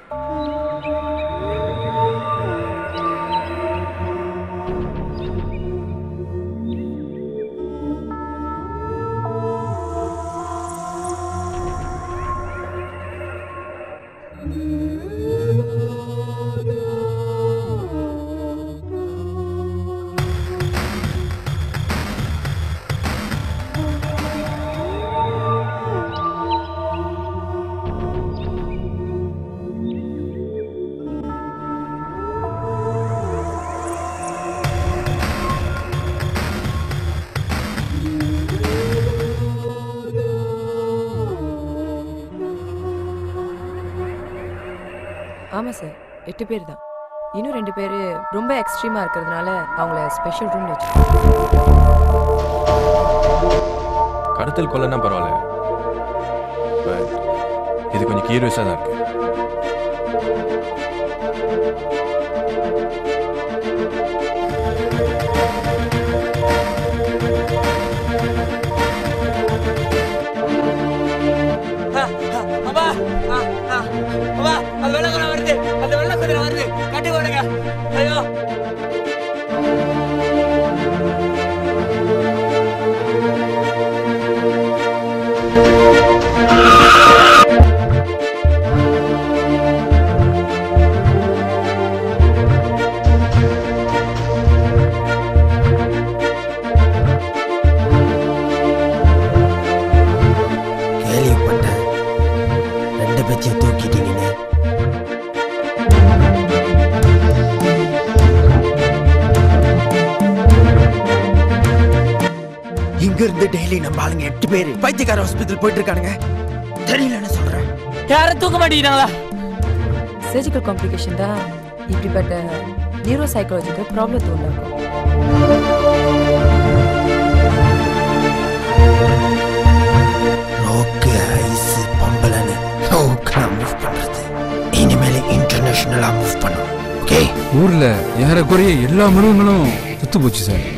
ஆமாம் சார் எட்டு பேர் தான் இன்னும் ரெண்டு பேர் ரொம்ப எக்ஸ்ட்ரீமாக இருக்கிறதுனால அவங்கள ஸ்பெஷல் ரூம் வச்சு கடத்தல் கொல்லனா பரவாயில்ல பட் இது கொஞ்சம் கீரியஸாக தான் இருக்கு அப்பா ஆ, ஆ, அப்பா அந்த வெள்ளை குதிரை வருது அந்த வெள்ளை குதிரை வருது கட்டி போடுங்க ஐயோ கேள்விப்பட்டேன் ரெண்டு பேத்தையும் தூக்கிட்டீங்கன்னு இங்க இருந்து டெய்லி நம்ம ஆளுங்க எட்டு பேர் பைத்தியக்கார ஹாஸ்பிட்டல் போயிட்டு இருக்கானுங்க தெரியலன்னு சொல்றேன் யாரும் தூக்க மாட்டேங்கிறாங்களா சர்ஜிக்கல் காம்ப்ளிகேஷன் தான் இப்படிப்பட்ட நியூரோ சைக்காலஜிக்கல் ப்ராப்ளத்தை உண்டாக்கும் நோக்கு ஐஸ் பம்பலன்னு நோக்கு மூவ் பண்றது இனிமேல் இன்டர்நேஷனலா மூவ் பண்ணும் ஓகே ஊர்ல ஏறக்குறைய எல்லா மிருகங்களும் செத்து போச்சு சார்